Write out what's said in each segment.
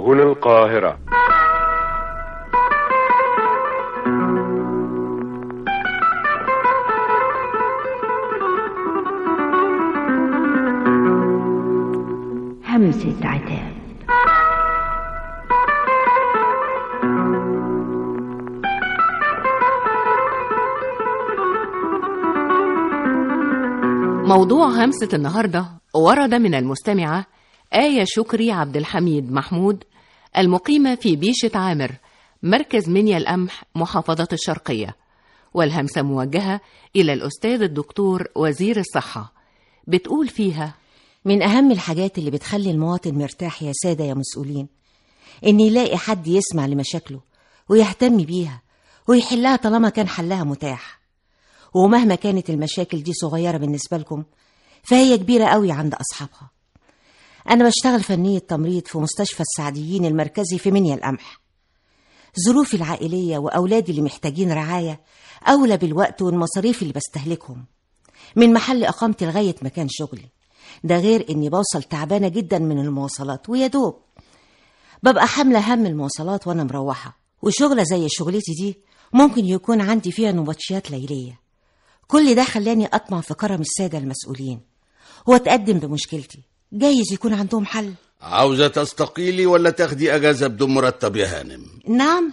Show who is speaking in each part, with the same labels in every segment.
Speaker 1: سبل القاهرة
Speaker 2: همسة عتاب
Speaker 3: موضوع همسة النهاردة ورد من المستمعة آية شكري عبد الحميد محمود المقيمة في بيشة عامر مركز منيا القمح محافظة الشرقية والهمسة موجهة إلى الأستاذ الدكتور وزير الصحة بتقول فيها
Speaker 4: من أهم الحاجات اللي بتخلي المواطن مرتاح يا سادة يا مسؤولين إن يلاقي حد يسمع لمشاكله ويهتم بيها ويحلها طالما كان حلها متاح ومهما كانت المشاكل دي صغيرة بالنسبة لكم فهي كبيرة قوي عند أصحابها أنا بشتغل فنية تمريض في مستشفى السعديين المركزي في منيا القمح ظروفي العائلية وأولادي اللي محتاجين رعاية أولى بالوقت والمصاريف اللي بستهلكهم من محل إقامتي لغاية مكان شغلي ده غير إني بوصل تعبانة جدا من المواصلات ويا دوب ببقى حاملة هم المواصلات وأنا مروحة وشغلة زي شغلتي دي ممكن يكون عندي فيها نبطشيات ليلية كل ده خلاني أطمع في كرم السادة المسؤولين وأتقدم بمشكلتي جايز يكون عندهم حل
Speaker 5: عاوزة تستقيلي ولا تاخدي أجازة بدون مرتب يا هانم
Speaker 4: نعم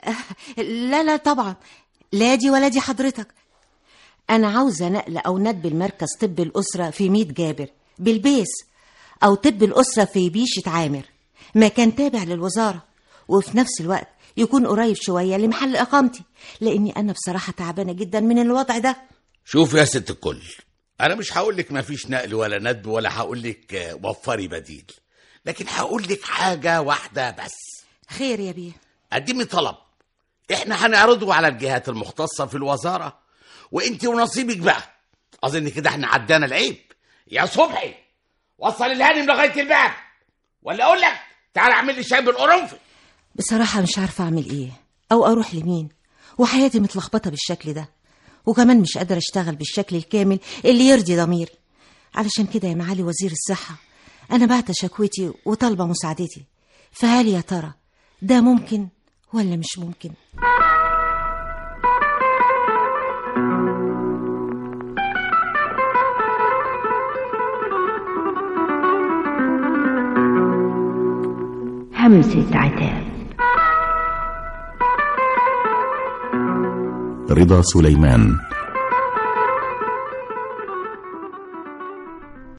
Speaker 4: لا لا طبعا لا دي ولا دي حضرتك أنا عاوزة نقل أو ندب المركز طب الأسرة في ميت جابر بالبيس أو طب الأسرة في بيشة عامر مكان تابع للوزارة وفي نفس الوقت يكون قريب شوية لمحل إقامتي لأني أنا بصراحة تعبانة جدا من الوضع ده
Speaker 5: شوف يا ست الكل أنا مش هقول لك مفيش نقل ولا ندب ولا هقول لك آه، وفري بديل لكن هقول لك حاجة واحدة بس
Speaker 4: خير يا بيه
Speaker 5: قدمي طلب احنا هنعرضه على الجهات المختصة في الوزارة وانت ونصيبك بقى اظن كده احنا عدانا العيب يا صبحي وصل الهانم لغاية الباب ولا اقول لك تعال اعمل لي شاي بالقرنفل
Speaker 4: بصراحة مش عارفة أعمل إيه أو أروح لمين وحياتي متلخبطة بالشكل ده وكمان مش قادرة أشتغل بالشكل الكامل اللي يرضي ضميري علشان كده يا معالي وزير الصحة أنا بعت شكوتي وطالبة مساعدتي فهل يا ترى ده ممكن ولا مش ممكن
Speaker 2: همسة عتاب
Speaker 6: رضا سليمان